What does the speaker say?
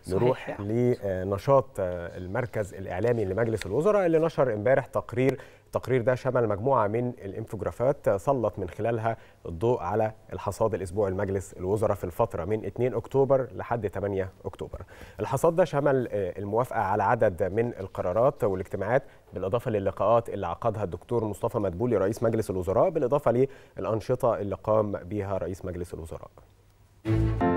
نروح يعني. لنشاط المركز الاعلامي لمجلس الوزراء اللي نشر امبارح تقرير التقرير ده شمل مجموعه من الانفوجرافات سلط من خلالها الضوء على الحصاد الاسبوعي لمجلس الوزراء في الفتره من 2 اكتوبر لحد 8 اكتوبر. الحصاد ده شمل الموافقه على عدد من القرارات والاجتماعات بالاضافه للقاءات اللي عقدها الدكتور مصطفى مدبولي رئيس مجلس الوزراء بالاضافه للانشطه اللي قام بها رئيس مجلس الوزراء.